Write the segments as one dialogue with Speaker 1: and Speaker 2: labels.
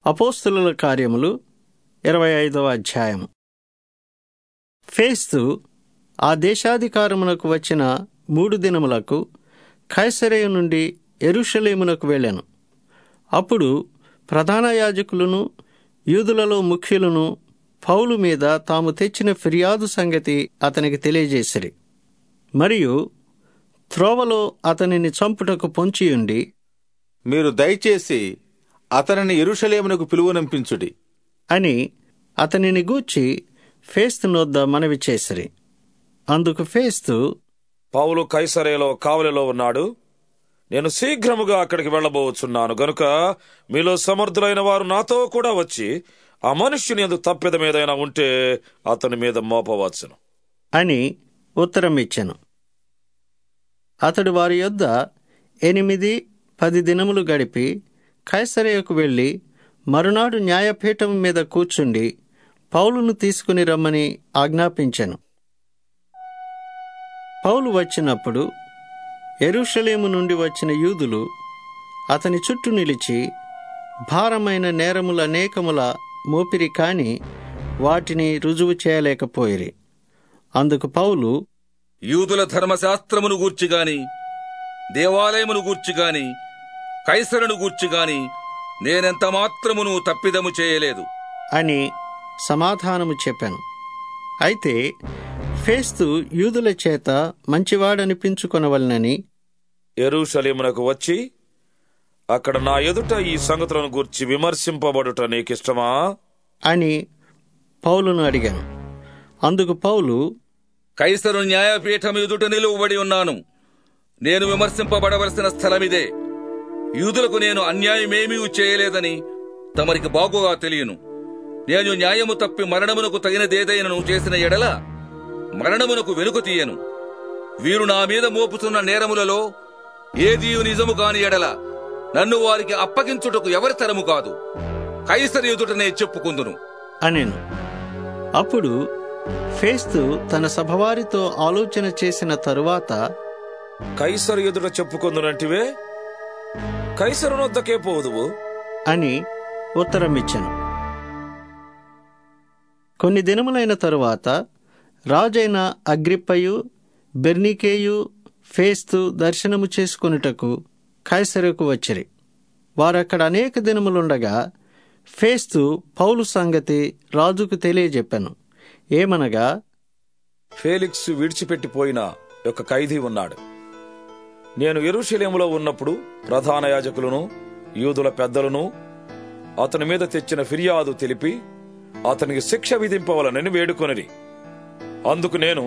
Speaker 1: అపోస్తుల కార్యములు ఇరవై ఐదవ అధ్యాయం ఫేస్తు ఆ దేశాధికారమునకు వచ్చిన మూడు దినములకు కైసరేయ నుండి ఎరుషలేమునకు వెళ్ళాను అప్పుడు ప్రధాన యాజకులను యూదులలో ముఖ్యులను పౌలు మీద తాము తెచ్చిన ఫిర్యాదు సంగతి అతనికి తెలియజేసిరి మరియు త్రోవలో అతనిని చంపుటకు పొంచియుండి
Speaker 2: మీరు దయచేసి అతనిని ఎరుషలేమునకు పిలువనంపించుడి
Speaker 1: అని అతనిని గూర్చి ఫేస్తు నొద్ద మనవి చేసిరి అందుకు ఫేస్తు
Speaker 3: పౌలు కైసరేలో కావలిలో ఉన్నాడు నేను శీఘ్రముగా అక్కడికి వెళ్ళబోతున్నాను గనుక మీలో సమర్థులైన వారు నాతో కూడా వచ్చి ఆ మనుష్యుని ఎందు తప్పిదం ఏదైనా ఉంటే అతని మీద మోపవచ్చును
Speaker 1: అని ఉత్తరం ఇచ్చెను అతడు వారి యొద్ద ఎనిమిది పది దినములు గడిపి కైసరేయకు వెళ్ళి మరునాడు న్యాయపీఠం మీద కూర్చుండి పౌలును తీసుకుని రమ్మని ఆజ్ఞాపించెను పౌలు వచ్చినప్పుడు ఎరుషలేము నుండి వచ్చిన యూదులు అతని చుట్టూ నిలిచి భారమైన నేరముల అనేకముల మోపిరి కాని వాటిని రుజువు చేయలేకపోయిరి అందుకు పౌలు
Speaker 4: యూదుల ధర్మశాస్త్రమును గూర్చి గాని దేవాలయమును గూర్చి గాని కైసరును గూర్చి గాని నేనెంత మాత్రమును తప్పిదము చేయలేదు
Speaker 1: అని సమాధానము చెప్పాను అయితే ఫేస్తు యూదుల చేత మంచివాడనిపించుకొనవలనని
Speaker 3: ఎరుషలేమునకు వచ్చి అక్కడ నా ఎదుట ఈ సంగతులను గూర్చి విమర్శింపబడుట నీకిష్టమా
Speaker 1: అని పౌలును అడిగాను అందుకు పౌలు
Speaker 4: కైసరు న్యాయపీఠం ఎదుట నిలువబడి ఉన్నాను నేను విమర్శింపబడవలసిన స్థలమిదే యూదులకు నేను అన్యాయమేమీ చేయలేదని తమరికి బాగుగా తెలియను నేను న్యాయము తప్పి మరణమునకు తగినదేదైనను చేసిన ఎడల మరణమునకు వెనుక తీయను వీరు నా మీద మోపుతున్న నేరములలో ఏదియు నిజము కాని ఎడల నన్ను వారికి అప్పగించుటకు ఎవరి తరము కాదు కైసరి ఎదుటనే చెప్పుకుందును
Speaker 1: అనెను అప్పుడు ఫేస్తు తన సభవారితో ఆలోచన చేసిన తరువాత
Speaker 3: కైసరు ఎదుట చెప్పుకుందునంటివే కైసరు వద్దకే పోదువు
Speaker 1: అని ఉత్తరమిచ్చెను కొన్ని దినములైన తరువాత రాజైన అగ్రిప్పయు బెర్నికేయు ఫేస్తు దర్శనము చేసుకొనుటకు కైసరకు వచ్చిరి వారక్కడ అనేక దినములుండగా ఫేస్తు పౌలు సంగతి రాజుకు తెలియజెప్పాను ఏమనగా
Speaker 3: ఫేలిక్స్ విడిచిపెట్టిపోయిన ఒక ఖైదీ ఉన్నాడు నేను ఎరుషలేములో ఉన్నప్పుడు ప్రధాన యాజకులను యూదుల పెద్దలను అతని మీద తెచ్చిన ఫిర్యాదు తెలిపి అతనికి శిక్ష విధింపవలనని వేడుకొనిరి అందుకు నేను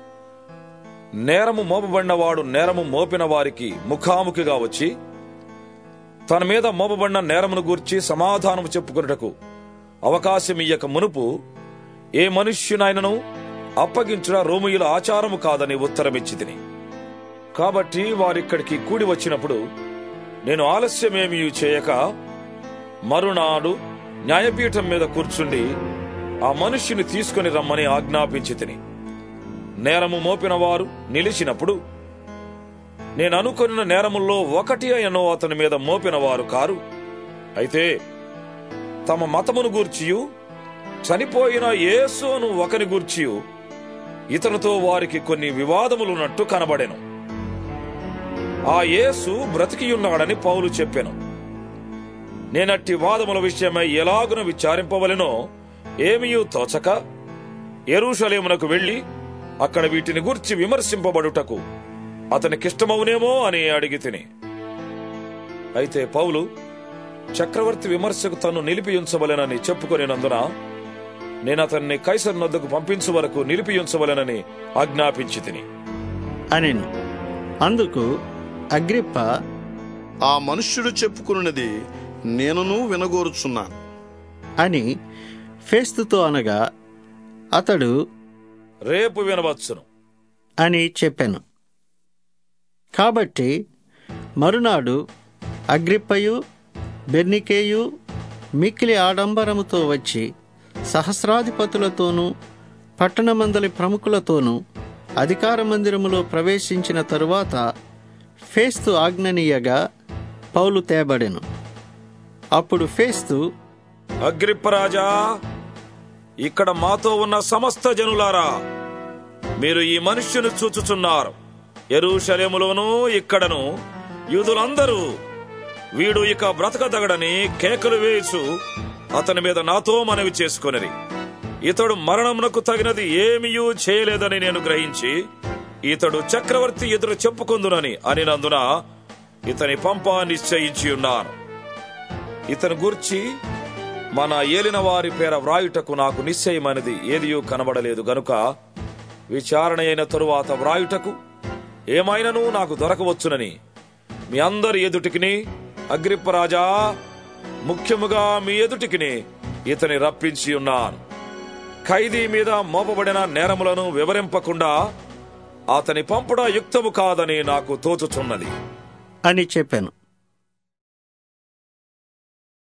Speaker 3: నేరము మోపబడినవాడు నేరము మోపిన వారికి ముఖాముఖిగా వచ్చి తన మీద మోపబడిన నేరమును గూర్చి సమాధానము చెప్పుకొనుటకు అవకాశం ఇయ్యక మునుపు ఏ మనుష్యునైనను అప్పగించుట రోమియుల ఆచారము కాదని ఉత్తరమిచ్చి తిని కాబట్టి వారిక్కడికి కూడి వచ్చినప్పుడు నేను ఆలస్యమేమీ చేయక మరునాడు న్యాయపీఠం మీద కూర్చుండి ఆ మనుష్యుని తీసుకుని రమ్మని ఆజ్ఞాపించి తిని నేరము మోపిన వారు నిలిచినప్పుడు నేను అనుకున్న నేరముల్లో ఒకటి అయినో అతని మీద మోపిన వారు కారు అయితే తమ మతమును గూర్చియు చనిపోయిన యేసును ఒకని గూర్చియు ఇతనితో వారికి కొన్ని వివాదములున్నట్టు కనబడెను ఆ యేసు బ్రతికియున్నాడని పౌలు చెప్పెను నేనట్టి వాదముల విషయమై ఎలాగున విచారింపవలెనో ఏమీయూ తోచక ఎరుషలేమునకు వెళ్లి అక్కడ వీటిని గుర్చి విమర్శింపబడుటకు అతనికిష్టమవునేమో అని అడిగి తిని అయితే పౌలు చక్రవర్తి విమర్శకు తను నిలిపి ఉంచవలెనని చెప్పుకొనినందున నేను అతన్ని కైసర్ నొద్దకు పంపించు వరకు నిలిపి ఉంచవలెనని ఆజ్ఞాపించి తిని
Speaker 1: అనెను అందుకు అగ్రిప్ప
Speaker 5: ఆ మనుష్యుడు చెప్పుకున్నది నేనును వినగోరుచున్నాను
Speaker 1: అని ఫేస్తుతో అనగా అతడు
Speaker 3: రేపు వినవచ్చును
Speaker 1: అని చెప్పాను కాబట్టి మరునాడు అగ్రిప్పయు బెర్నికేయు మిక్కిలి ఆడంబరముతో వచ్చి సహస్రాధిపతులతోనూ పట్టణమందలి ప్రముఖులతోనూ అధికార మందిరములో ప్రవేశించిన తరువాత ఫేస్తు ఆజ్ఞనీయగా పౌలు తేబడెను అప్పుడు ఫేస్తు
Speaker 3: అగ్రిప్పరాజా ఇక్కడ మాతో ఉన్న సమస్త జనులారా మీరు ఈ మనుష్యుని చూచుచున్నారు ఎరుషలేములోను ఇక్కడను యూదులందరూ వీడు ఇక బ్రతకదగడని కేకలు వేయచు అతని మీద నాతో మనవి చేసుకొనిరి ఇతడు మరణమునకు తగినది ఏమీయూ చేయలేదని నేను గ్రహించి ఇతడు చక్రవర్తి ఎదురు చెప్పుకుందునని అనినందున ఇతని పంప నిశ్చయించి ఉన్నాను ఇతని గూర్చి మన ఏలిన వారి పేర వ్రాయుటకు నాకు నిశ్చయమైనది ఏదియూ కనబడలేదు గనుక విచారణ అయిన తరువాత వ్రాయుటకు ఏమైనను నాకు దొరకవచ్చునని మీ అందరి ఎదుటికిని అగ్రిప్పరాజా ముఖ్యముగా మీ ఎదుటికిని ఇతని రప్పించి ఉన్నాను ఖైదీ మీద మోపబడిన నేరములను వివరింపకుండా అతని పంపుట యుక్తము కాదని నాకు తోచుచున్నది
Speaker 1: అని చెప్పాను